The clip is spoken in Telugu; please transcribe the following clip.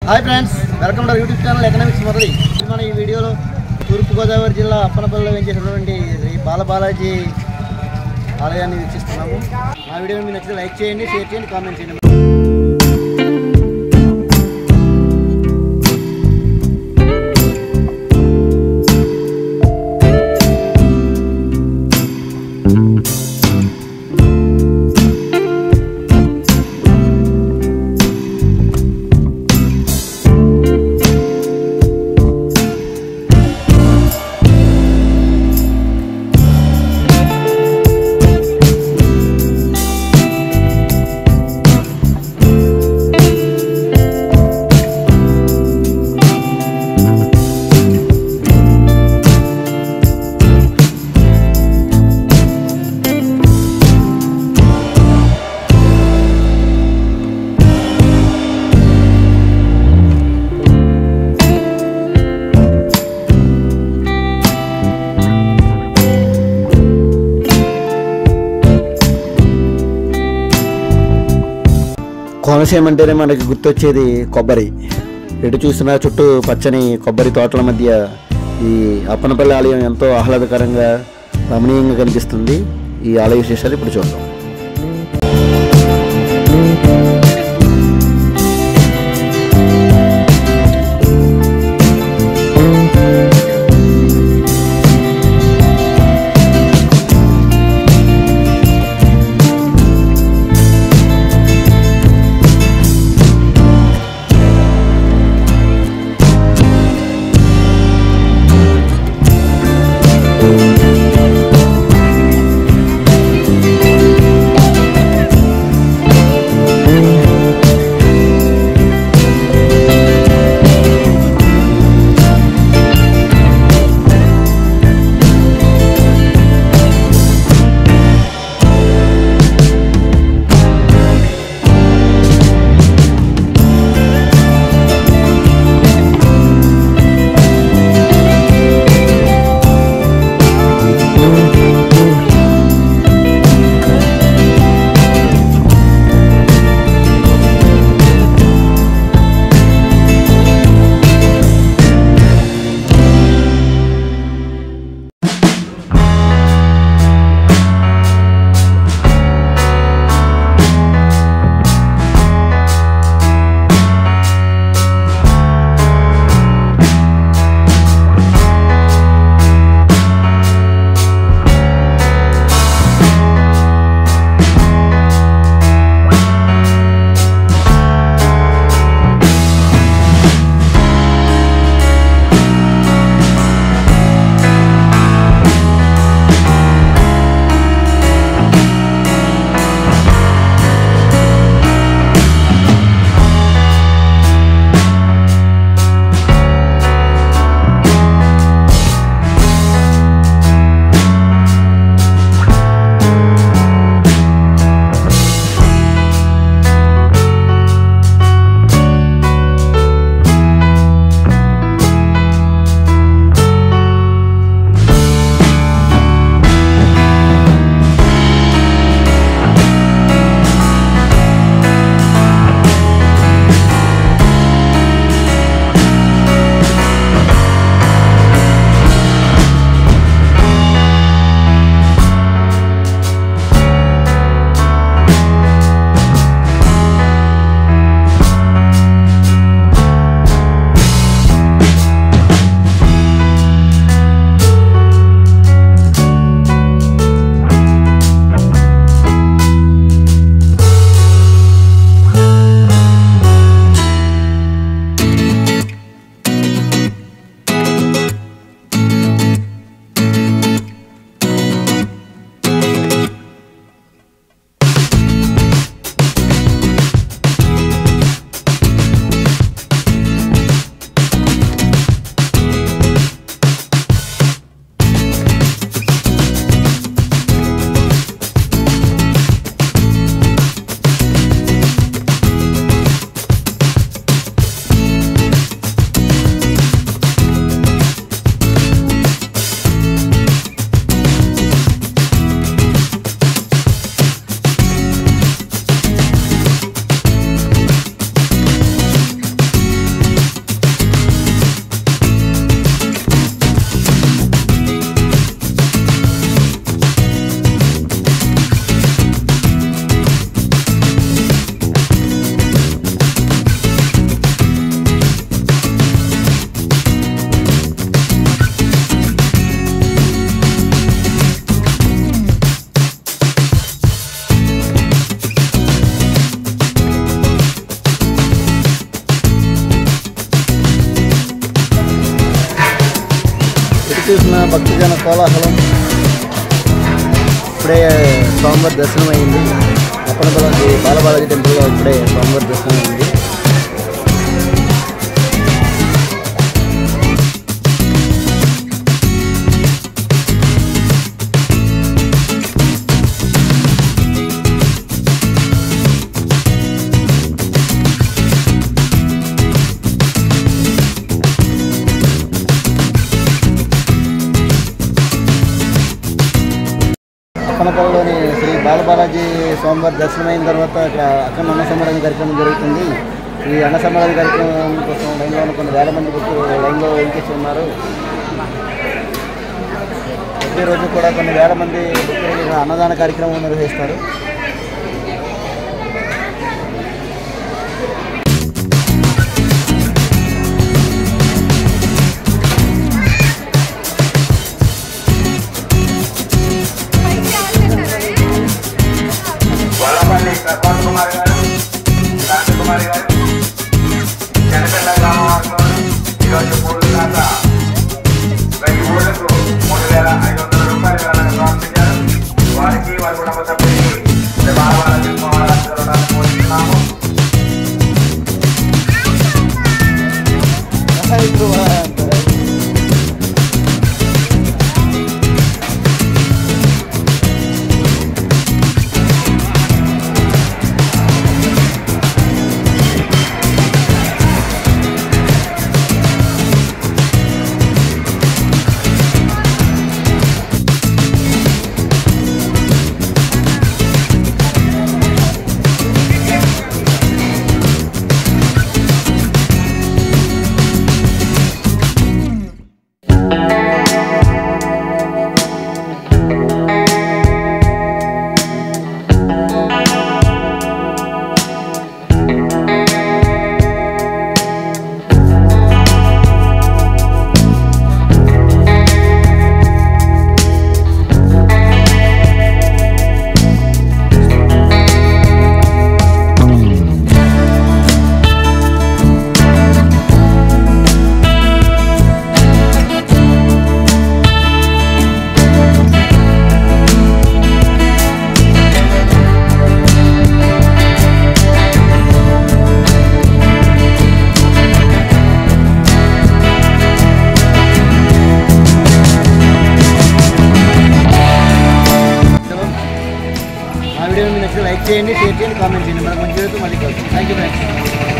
hi friends welcome to YouTube channel economics మొదటి మన ఈ వీడియోలో తూర్పుగోదావరి జిల్లా అప్పనపల్లిలో వేయించేసినటువంటి శ్రీ బాలబాలాజీ ఆలయాన్ని వీక్షిస్తున్నాము మా వీడియో మీకు నచ్చితే లైక్ చేయండి షేర్ చేయండి కామెంట్ చేయండి కోనసీమ అంటేనే మనకి గుర్తొచ్చేది కొబ్బరి ఎటు చూసినా చుట్టూ పచ్చని కొబ్బరి తోటల మధ్య ఈ అప్పనపల్లి ఆలయం ఎంతో ఆహ్లాదకరంగా రమణీయంగా కనిపిస్తుంది ఈ ఆలయ విశేషాలు ఇప్పుడు చూద్దాం చూసిన భక్తిజన కోలాహలం ఇప్పుడే స్వామివారి దర్శనం అయింది అప్పనపల్లి బాలబాలాజీ టెంపుల్లో ఇప్పుడే స్వామివారి దర్శనం అయింది అక్కనపల్లిలోని శ్రీ బాలబాలాజీ స్వామివారి దర్శనం అయిన తర్వాత ఇక్కడ అక్కడ అన్న సమారాధన కార్యక్రమం జరుగుతుంది ఈ అన్న సమారాధన కార్యక్రమం కోసం లైన్లో ఉన్న కొన్ని వేల మంది భక్తులు లైన్లో వెంకేసి ఉన్నారు ప్రతిరోజు కూడా కొన్ని వేల మంది భక్తులు ఇక్కడ అన్నదాన కార్యక్రమం నిర్వహిస్తారు వల్లపల్లి ప్రసాద్ కుమార్ గారు శాంతి కుమార్ గారు జనపెల్ల గ్రామవాసులు ఈరోజు మూడు శాత వెయ్యి ఊళ్ళకు మూడు వేల ఐదు వందల రూపాయలు వేలను సమర్పించారు వారికి వారి కుటుంబ సభ్యులకి బాలబాల మహారాష్ట్రలో పోతున్నాము మా వీడియో మీకు నచ్చితే లైక్ చేయండి షేర్ చేయండి కామెంట్ చేయండి మనకు మంచి మళ్ళీ కలుస్తాం థ్యాంక్ యూ ఫ్రెండ్స్